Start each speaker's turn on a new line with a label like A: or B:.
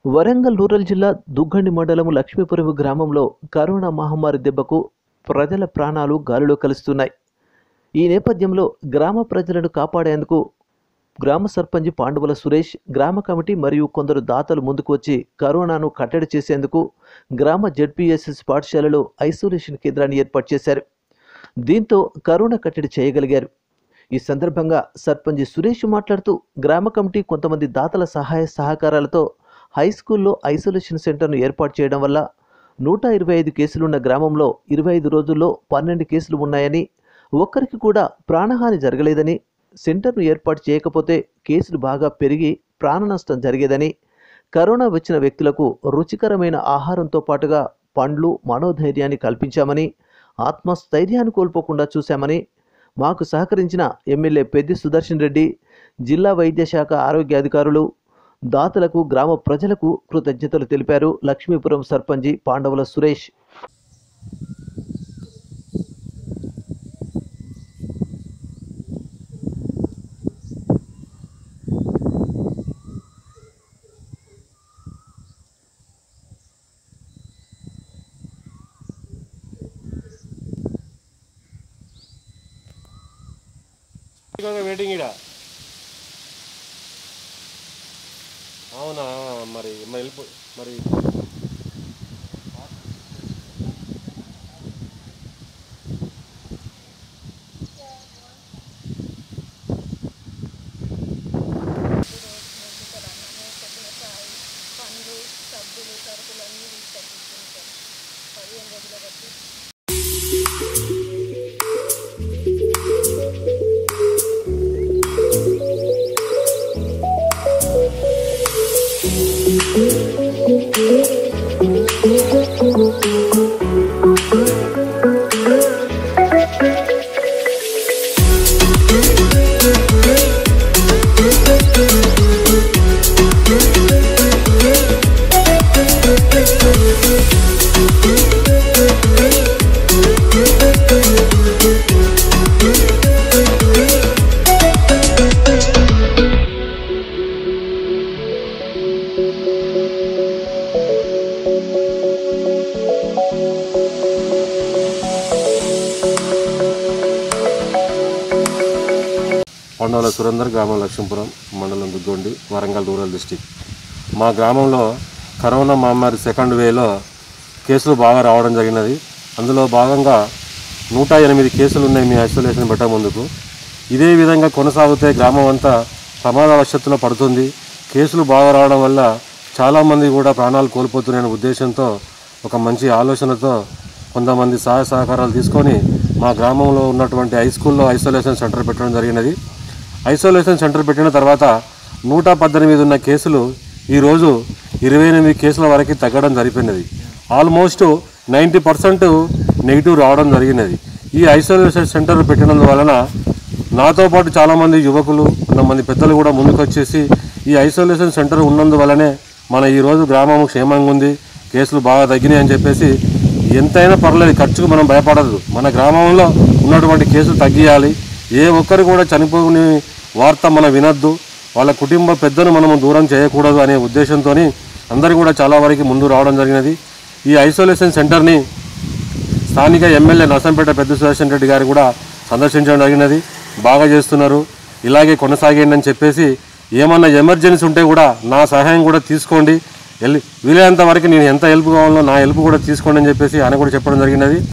A: Warangal rural జిల్లా దుగ్గండి మండలం లక్ష్మీపురం గ్రామంలో కరోనా మహమ్మారి దెబ్బకు ప్రజల ప్రాణాలు గాలిలో కలుస్తున్నాయి ఈ నేపథ్యంలో గ్రామ ప్రజలను కాపాడేందుకు గ్రామ సర్పంచ్ పాండవుల సురేష్ గ్రామ కమిటీ మరియు కొందరు దాతలు ముందుకు వచ్చి కరోనాను కట్టడి చేసేందుకు గ్రామ జెడ్పీఎస్ఎస్ పాఠశాలలో ఐసోలేషన్ కేంద్రాన్ని ఏర్పాటు చేశారు దీంతో కరోనా కట్టడి చేయగలిగారు ఈ సందర్భంగా సర్పంచ్ సురేష్ మాట్లాడుతూ గ్రామ కమిటీ కొంతమంది దాతల సహాయ సహకారాలతో హై స్కూల్లో ఐసోలేషన్ సెంటర్ను ఏర్పాటు చేయడం వల్ల నూట ఇరవై ఐదు కేసులున్న గ్రామంలో ఇరవై ఐదు రోజుల్లో పన్నెండు కేసులు ఉన్నాయని ఒక్కరికి కూడా ప్రాణహాని జరగలేదని సెంటర్ను ఏర్పాటు చేయకపోతే కేసులు బాగా పెరిగి ప్రాణ నష్టం జరిగేదని కరోనా వచ్చిన వ్యక్తులకు రుచికరమైన ఆహారంతో పాటుగా పండ్లు మనోధైర్యాన్ని కల్పించామని ఆత్మస్థైర్యాన్ని కోల్పోకుండా చూశామని మాకు సహకరించిన ఎమ్మెల్యే పెద్ది సుదర్శన్ రెడ్డి జిల్లా వైద్య శాఖ ఆరోగ్య అధికారులు దాతలకు గ్రామ ప్రజలకు కృతజ్ఞతలు తెలిపారు లక్ష్మీపురం సర్పంచి పాండవుల సురేష్
B: ఇదిగో వెయిటింగ్ ఇడ అవునా మరి మరి వెళ్ళిపో మరి
C: పండ్లు సబ్బులు సరుకులు అన్నీ తీసుకొచ్చుకుంటాం పదిహేను రోజుల బట్టి
B: కొండవల సురేందర్ గ్రామం లక్ష్మీపురం మండలం దుగ్గొండి వరంగల్ రూరల్ డిస్టిక్ మా గ్రామంలో కరోనా మహమ్మారి సెకండ్ వేలో కేసులు బాగా రావడం జరిగినది అందులో భాగంగా నూట ఎనిమిది కేసులు ఉన్నాయి మీ ఐసోలేషన్ పెట్ట ముందుకు ఇదే విధంగా కొనసాగితే గ్రామం అంతా ప్రమాదవశత్తులో పడుతుంది కేసులు బాగా రావడం వల్ల చాలామంది కూడా ప్రాణాలు కోల్పోతున్నాయనే ఉద్దేశంతో ఒక మంచి ఆలోచనతో కొంతమంది సహాయ సహకారాలు తీసుకొని మా గ్రామంలో ఉన్నటువంటి హై స్కూల్లో ఐసోలేషన్ సెంటర్ పెట్టడం జరిగినది ఐసోలేషన్ సెంటర్ పెట్టిన తర్వాత నూట పద్దెనిమిది ఉన్న కేసులు ఈరోజు ఇరవై ఎనిమిది కేసుల వరకు తగ్గడం జరిపినది ఆల్మోస్ట్ నైంటీ పర్సెంట్ నెగిటివ్ రావడం జరిగినది ఈ ఐసోలేషన్ సెంటర్ పెట్టినందు వలన నాతో పాటు చాలామంది యువకులు కొంతమంది పెద్దలు కూడా ముందుకు వచ్చేసి ఈ ఐసోలేషన్ సెంటర్ ఉన్నందువలనే మన ఈరోజు గ్రామం క్షేమంగా ఉంది కేసులు బాగా తగ్గినాయి అని చెప్పేసి ఎంతైనా పర్లేదు ఖర్చుకు మనం భయపడదు మన గ్రామంలో ఉన్నటువంటి కేసులు తగ్గియాలి ఏ ఒక్కరు కూడా చనిపోని వార్త మనం వినొద్దు వాళ్ళ కుటుంబ పెద్దను మనము దూరం చేయకూడదు అనే ఉద్దేశంతో అందరూ కూడా చాలా వరకు ముందు రావడం జరిగినది ఈ ఐసోలేషన్ సెంటర్ని స్థానిక ఎమ్మెల్యే నర్సంపేట పెద్ద సుదర్శన్ రెడ్డి గారు కూడా సందర్శించడం జరిగినది బాగా చేస్తున్నారు ఇలాగే కొనసాగండి అని చెప్పేసి ఏమన్నా ఎమర్జెన్సీ ఉంటే కూడా నా సహాయం కూడా తీసుకోండి వెళ్ళి వీలైనంత వరకు నేను ఎంత హెల్ప్ కావాలో నా హెల్ప్ కూడా తీసుకోండి అని చెప్పేసి ఆయన కూడా చెప్పడం జరిగినది